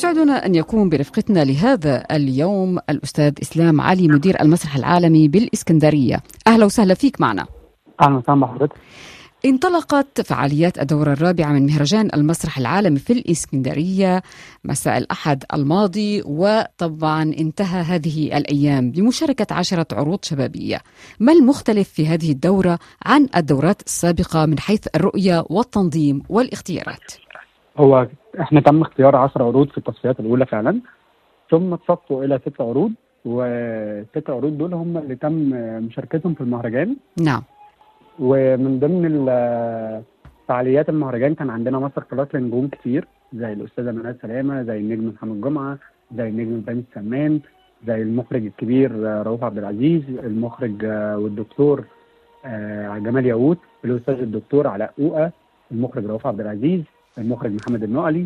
يسعدنا أن يكون برفقتنا لهذا اليوم الأستاذ إسلام علي مدير المسرح العالمي بالإسكندرية أهلا وسهلا فيك معنا اهلا وسهلا بحضرتك انطلقت فعاليات الدورة الرابعة من مهرجان المسرح العالمي في الإسكندرية مساء الأحد الماضي وطبعا انتهى هذه الأيام بمشاركة عشرة عروض شبابية ما المختلف في هذه الدورة عن الدورات السابقة من حيث الرؤية والتنظيم والاختيارات هو احنا تم اختيار 10 عروض في التصفيات الاولى فعلا ثم اتصفوا الى ست عروض والست عروض دول هم اللي تم مشاركتهم في المهرجان نعم ومن ضمن ال- فعاليات المهرجان كان عندنا مصر كلاس لنجوم كتير زي الاستاذه منال سلامه زي النجم محمد جمعه زي النجم بني سمان زي المخرج الكبير آه، رؤوف عبد العزيز المخرج آه، والدكتور آه، جمال ياقوت الاستاذ الدكتور علاء اوقه المخرج رؤوف عبد العزيز المخرج محمد النقلي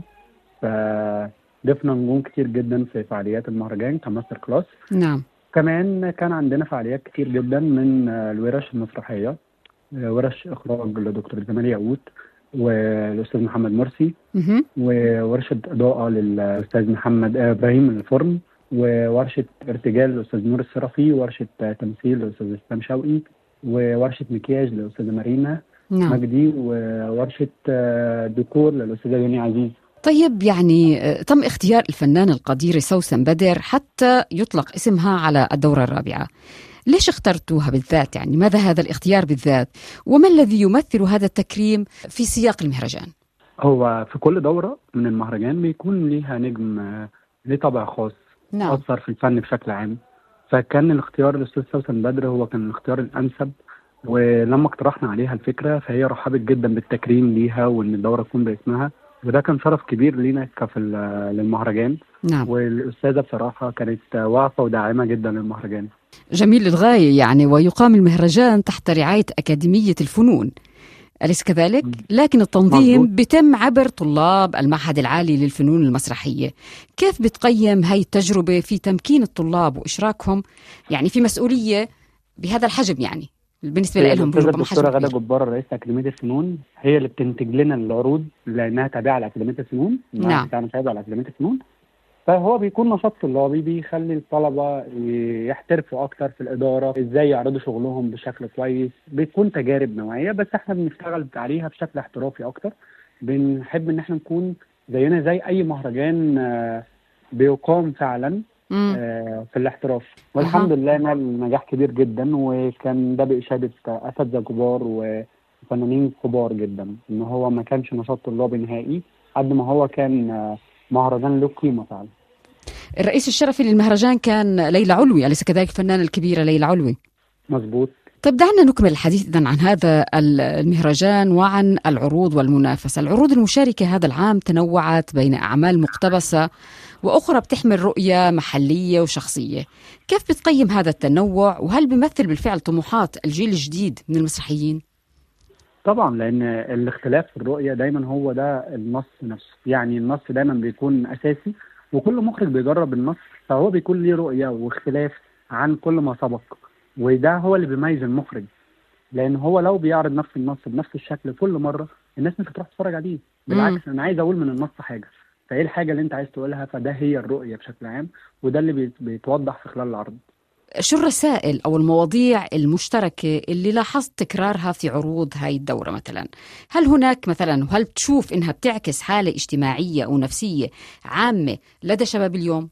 فضفنا نجوم كتير جدا في فعاليات المهرجان كماستر كلاس نعم كمان كان عندنا فعاليات كتير جدا من آه، الورش المسرحيه آه، ورش اخراج لدكتور جمال ياقوت والاستاذ محمد مرسي مهم. وورشه اضاءه للاستاذ محمد آه، ابراهيم الفرن وورشه ارتجال للاستاذ نور الصرفي ورشه آه، تمثيل للاستاذ اسلام شوقي وورشه مكياج للاستاذه مارينا نعم مجدي وورشه آه، ديكور للاستاذه يوني عزيز طيب يعني آه، تم اختيار الفنان القدير سوسن بدر حتى يطلق اسمها على الدورة الرابعة ليش اخترتوها بالذات يعني ماذا هذا الاختيار بالذات وما الذي يمثل هذا التكريم في سياق المهرجان هو في كل دوره من المهرجان بيكون ليها نجم آه، ليه طابع خاص نعم أثر في الفن بشكل عام فكان الاختيار الأستاذ سوسن بدر هو كان الاختيار الأنسب ولما اقترحنا عليها الفكرة فهي رحبت جدا بالتكريم ليها وإن الدورة تكون باسمها وده كان شرف كبير لينا كفي ال- للمهرجان نعم والأستاذة بصراحة كانت واقفة وداعمة جدا للمهرجان جميل للغاية يعني ويقام المهرجان تحت رعاية أكاديمية الفنون أليس كذلك؟ لكن التنظيم مظبوط. بتم عبر طلاب المعهد العالي للفنون المسرحية كيف بتقيم هاي التجربة في تمكين الطلاب وإشراكهم يعني في مسؤولية بهذا الحجم يعني بالنسبة هي لهم الأستاذة ربما الدكتورة حجم غادة كبير. جبار رئيسة أكاديمية الفنون هي اللي بتنتج لنا العروض لأنها تابعة لأكاديمية الفنون المعهد نعم. بتاعنا تابع لأكاديمية الفنون فهو بيكون نشاط طلابي بيخلي الطلبة يحترفوا أكتر في الإدارة إزاي يعرضوا شغلهم بشكل كويس بتكون تجارب نوعية بس إحنا بنشتغل عليها بشكل احترافي أكتر بنحب إن إحنا نكون زينا زي أي مهرجان آه، بيقام فعلا مم. آه، في الاحتراف والحمد لله نال نجاح كبير جدا وكان ده بإشادة أساتذة كبار وفنانين كبار جدا إن هو ما كانش نشاط طلابي نهائي قد ما هو كان آه، مهرجان له قيمة فعلا الرئيس الشرفي للمهرجان كان ليلى علوي أليس كذلك الفنانة الكبيرة ليلى علوي مظبوط طيب دعنا نكمل الحديث إذن عن هذا المهرجان وعن العروض والمنافسة العروض المشاركة هذا العام تنوعت بين أعمال مقتبسة وأخرى بتحمل رؤية محلية وشخصية كيف بتقيم هذا التنوع وهل بيمثل بالفعل طموحات الجيل الجديد من المسرحيين؟ طبعا لأن الاختلاف في الرؤية دايما هو ده النص نفسه يعني النص دايما بيكون أساسي وكل مخرج بيجرب النص فهو بيكون ليه رؤية واختلاف عن كل ما سبق وده هو اللي بيميز المخرج لان هو لو بيعرض نفس النص بنفس الشكل كل مره الناس مش هتروح تتفرج عليه بالعكس انا عايز اقول من النص حاجه فايه الحاجه اللي انت عايز تقولها فده هي الرؤيه بشكل عام وده اللي بيت- بيتوضح في خلال العرض شو الرسائل أو المواضيع المشتركة اللي لاحظت تكرارها في عروض هاي الدورة مثلا هل هناك مثلا وهل بتشوف إنها بتعكس حالة اجتماعية أو نفسية عامة لدى شباب اليوم؟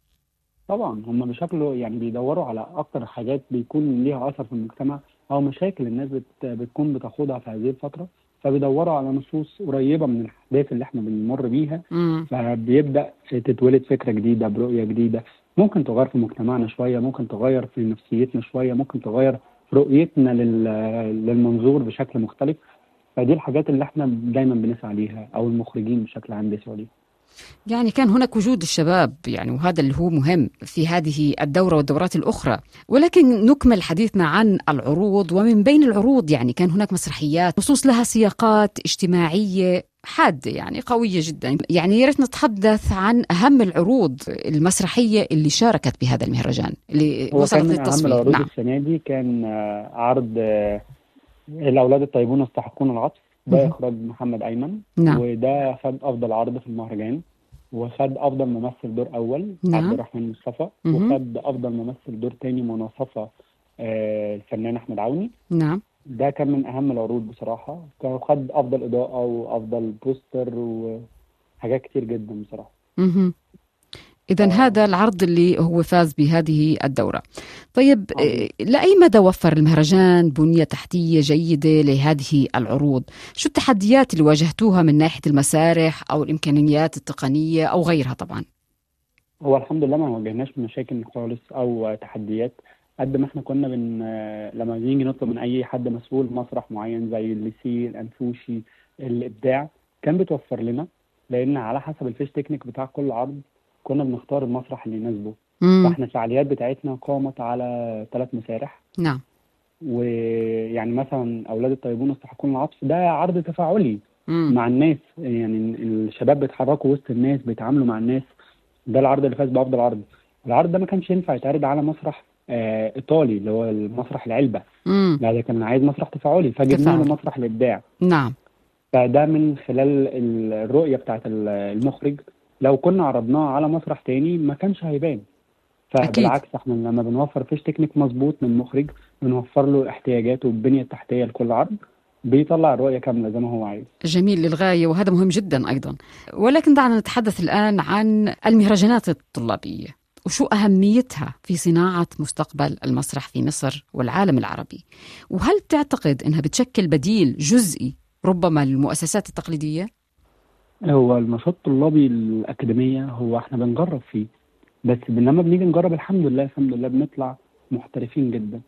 طبعا هم بشكله يعني بيدوروا على اكتر حاجات بيكون ليها اثر في المجتمع او مشاكل الناس بت بتكون بتخوضها في هذه الفتره فبيدوروا على نصوص قريبه من الاحداث اللي احنا بنمر بيها مم. فبيبدا تتولد فكره جديده برؤيه جديده ممكن تغير في مجتمعنا شويه ممكن تغير في نفسيتنا شويه ممكن تغير في رؤيتنا لل- للمنظور بشكل مختلف فدي الحاجات اللي احنا دايما بنسعى ليها او المخرجين بشكل عام بيسعوا ليها يعني كان هناك وجود الشباب يعني وهذا اللي هو مهم في هذه الدورة والدورات الأخرى ولكن نكمل حديثنا عن العروض ومن بين العروض يعني كان هناك مسرحيات نصوص لها سياقات اجتماعية حادة يعني قوية جدا يعني يا ريت نتحدث عن أهم العروض المسرحية اللي شاركت بهذا المهرجان اللي هو وصلت كان من اهم للتصوير العروض نعم السنه دي كان آه، عرض آه، الاولاد الطيبون يستحقون العطف ده مهم. اخراج محمد ايمن نعم وده خد افضل عرض في المهرجان وخد افضل ممثل دور اول نعم. عبد الرحمن مصطفى مهم. وخد افضل ممثل دور تاني مناصفه آه، الفنان احمد عوني نعم ده كان من اهم العروض بصراحه كان خد افضل اضاءه وافضل بوستر وحاجات كتير جدا بصراحه مهم. إذا آه. هذا العرض اللي هو فاز بهذه الدورة طيب آه. آه، لأي مدى وفر المهرجان بنية تحتية جيدة لهذه العروض شو التحديات اللي واجهتوها من ناحية المسارح أو الإمكانيات التقنية أو غيرها طبعا هو الحمد لله ما واجهناش مشاكل خالص او تحديات قد ما احنا كنا بن لما بنيجي نطلب من اي حد مسؤول مسرح معين زي الليسي الانفوشي الابداع كان بتوفر لنا لان على حسب الفيش تكنيك بتاع كل عرض كنا بنختار المسرح اللي يناسبه مم. فاحنا الفعاليات بتاعتنا قامت على ثلاث مسارح نعم ويعني مثلا اولاد الطيبون يستحقون العطف ده عرض تفاعلي مم. مع الناس يعني الشباب بيتحركوا وسط الناس بيتعاملوا مع الناس ده العرض اللي فاز بافضل عرض العرض ده ما كانش ينفع يتعرض على مسرح آه ايطالي اللي هو المسرح العلبه مم. لا ده كان عايز مسرح تفاعلي فجبنا له تفاعلي. مسرح الابداع نعم فده من خلال ال- الرؤيه بتاعت ال- المخرج لو كنا عرضناه على مسرح تاني ما كانش هيبان أكيد. فبالعكس احنا لما بنوفر فيش تكنيك مظبوط من مخرج بنوفر له احتياجاته والبنيه التحتيه لكل عرض بيطلع الرؤيه كامله زي ما هو عايز جميل للغاية وهذا مهم جدا أيضا ولكن دعنا نتحدث الآن عن المهرجانات الطلابية وشو أهميتها في صناعة مستقبل المسرح في مصر والعالم العربي وهل تعتقد أنها بتشكل بديل جزئي ربما للمؤسسات التقليدية؟ هو النشاط الطلابي الأكاديمية هو احنا بنجرب فيه بس لما بنيجي نجرب الحمد لله الحمد لله بنطلع محترفين جدا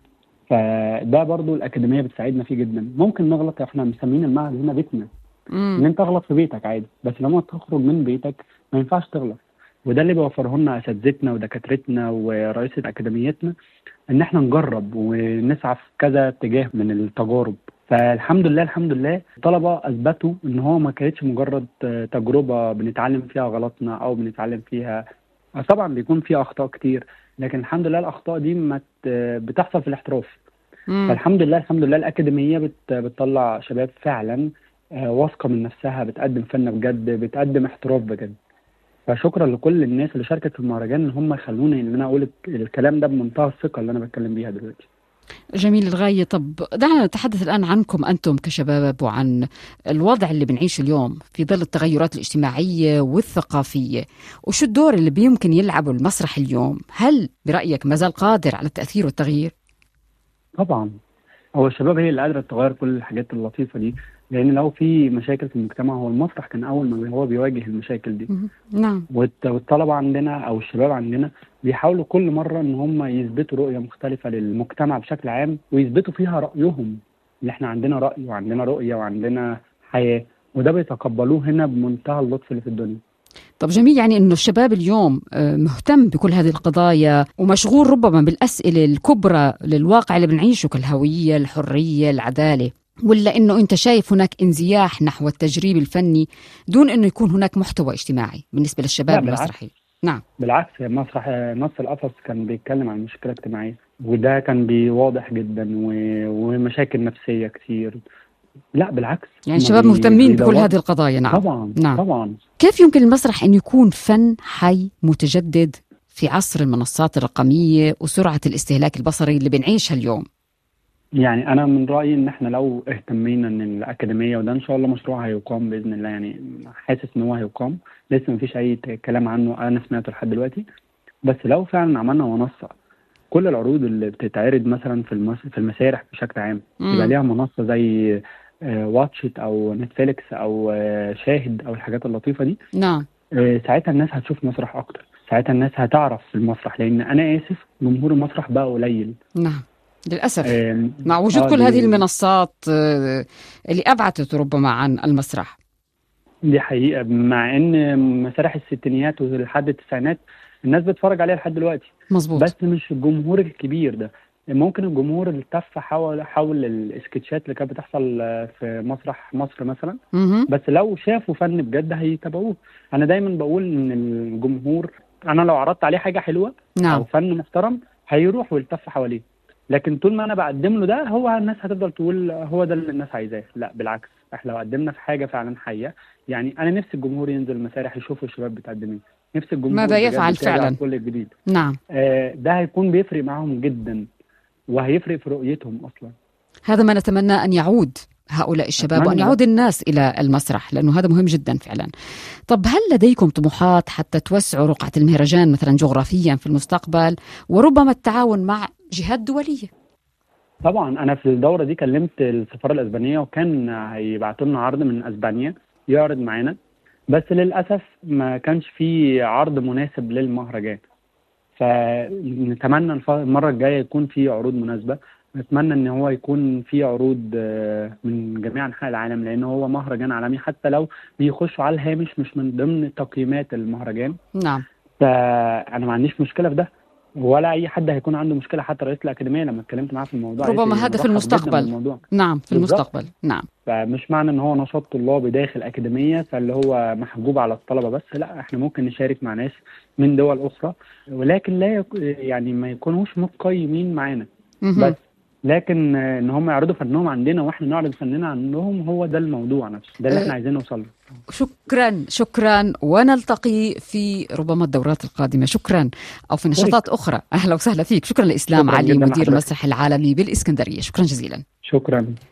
فده برضو الأكاديمية بتساعدنا فيه جدا ممكن نغلط احنا مسمين المعهد هنا بيتنا ان مم. انت تغلط في بيتك عادي بس لما تخرج من بيتك ما ينفعش تغلط وده اللي بيوفره لنا اساتذتنا ودكاترتنا ورئيسة اكاديميتنا ان احنا نجرب ونسعى في كذا اتجاه من التجارب فالحمد لله الحمد لله الطلبه اثبتوا ان هو ما كانتش مجرد آه، تجربه بنتعلم فيها غلطنا او بنتعلم فيها آه، طبعا بيكون فيها اخطاء كتير لكن الحمد لله الاخطاء دي ما ت- بتحصل في الاحتراف مم. فالحمد لله الحمد لله الأكاديمية بت بتطلع شباب فعلا آه، واثقة من نفسها بتقدم فن بجد بتقدم احتراف بجد فشكرا لكل الناس اللي شاركت في المهرجان ان هم يخلوني ان انا اقول الك- الكلام ده بمنتهى الثقة اللي انا بتكلم بيها دلوقتي جميل للغاية طب دعنا نتحدث الآن عنكم أنتم كشباب وعن الوضع اللي بنعيشه اليوم في ظل التغيرات الاجتماعية والثقافية وشو الدور اللي بيمكن يلعبه المسرح اليوم هل برأيك ما زال قادر على التأثير والتغيير؟ طبعا هو الشباب هي اللي قادرة تغير كل الحاجات اللطيفة دي لان لو في مشاكل في المجتمع هو المسرح كان اول ما هو بيواجه المشاكل دي مهم. نعم والت- والطلبة عندنا أو الشباب عندنا بيحاولوا كل مرة إن هم يثبتوا رؤية مختلفة للمجتمع بشكل عام ويثبتوا فيها رأيهم اللي إحنا عندنا رأي وعندنا رؤية وعندنا حياة وده بيتقبلوه هنا بمنتهى اللطف اللي في الدنيا طب جميل يعني انه الشباب اليوم آه، مهتم بكل هذه القضايا ومشغول ربما بالاسئله الكبرى للواقع اللي بنعيشه كالهويه، الحريه، العداله، ولا انه انت شايف هناك انزياح نحو التجريب الفني دون انه يكون هناك محتوى اجتماعي بالنسبه لا، للشباب بالعكس. المسرحي. نعم بالعكس مسرح نص القفص كان بيتكلم عن مشكلة اجتماعية وده كان بيواضح جدا و... ومشاكل نفسية كتير لا بالعكس يعني هما الشباب بي- مهتمين بكل بيدوروا- هذه القضايا نعم. طبعا نعم. طبعا كيف يمكن المسرح ان يكون فن حي متجدد في عصر المنصات الرقميه وسرعه الاستهلاك البصري اللي بنعيشها اليوم؟ يعني انا من رايي ان احنا لو اهتمينا ان الاكاديميه وده ان شاء الله مشروع هيقام باذن الله يعني حاسس ان هو هيقام لسه مفيش اي ت- كلام عنه انا سمعته لحد دلوقتي بس لو فعلا عملنا منصه كل العروض اللي بتتعرض مثلا في المس... في المسارح بشكل عام مم. يبقى ليها منصه زي آه، واتشت او نتفليكس او آه، شاهد او الحاجات اللطيفه دي نعم آه، ساعتها الناس هتشوف مسرح اكتر ساعتها الناس هتعرف المسرح لان انا اسف جمهور المسرح بقى قليل نعم للاسف آم، مع وجود آه، كل دي- هذه المنصات آه، اللي ابعدت ربما عن المسرح دي حقيقة مع إن مسارح الستينيات ولحد التسعينات الناس بتتفرج عليها لحد دلوقتي مزبوط بس مش الجمهور الكبير ده ممكن الجمهور اللي التف حول حول السكتشات اللي كانت بتحصل آه، في مسرح مصر مثلا مهم. بس لو شافوا فن بجد هيتابعوه انا دايما بقول ان الجمهور انا لو عرضت عليه حاجة حلوة او نعم فن محترم هيروح ويلتف حواليه لكن طول ما انا بقدم له ده هو الناس هتفضل تقول هو ده اللي الناس عايزاه لا بالعكس احنا لو قدمنا في حاجه فعلا حيه يعني انا نفسي الجمهور ينزل المسارح يشوفوا الشباب بتقدم ايه نفسي الجمهور ماذا بجد يفعل يتابع فعلا؟ كل الجديد نعم آه ده هيكون بيفرق معاهم جدا وهيفرق في رؤيتهم اصلا هذا ما نتمنى أن يعود هؤلاء الشباب وأن أتمنى. يعود الناس إلى المسرح لأنه هذا مهم جدا فعلا طب هل لديكم طموحات حتى توسعوا رقعة المهرجان مثلا جغرافيا في المستقبل وربما التعاون مع جهات دولية طبعا انا في الدوره دي كلمت السفاره الاسبانيه وكان هيبعتوا لنا عرض من اسبانيا يعرض معانا بس للاسف ما كانش في عرض مناسب للمهرجان فنتمنى الف- المره الجايه يكون في عروض مناسبه نتمنى ان هو يكون في عروض آه، من جميع انحاء العالم لان هو مهرجان عالمي حتى لو بيخشوا على الهامش مش من ضمن تقييمات المهرجان نعم فانا ما عنديش مشكله في ده ولا اي حد هيكون عنده مشكله حتى رئيس الاكاديميه لما اتكلمت معاه في الموضوع قالت ربما لي هذا في مرحب جداً المستقبل. بالموضوع. نعم في بالضبط. المستقبل نعم فمش معنى ان هو نشاط طلابي داخل اكاديميه فاللي هو محجوب على الطلبه بس لا احنا ممكن نشارك مع ناس من دول اخرى ولكن لا يك... يعني ما يكونوش متقيمين معانا مهم. بس لكن آه، ان هم يعرضوا فنهم عندنا واحنا نعرض فننا عندهم هو ده الموضوع نفسه ده اللي أه. احنا عايزين نوصل له شكرا شكرا ونلتقي في ربما الدورات القادمة شكرا أو في نشاطات أخرى أهلا وسهلا فيك شكرا لإسلام شكراً علي جداً مدير لحضرتك. المسرح العالمي بالإسكندرية شكرا جزيلا شكرا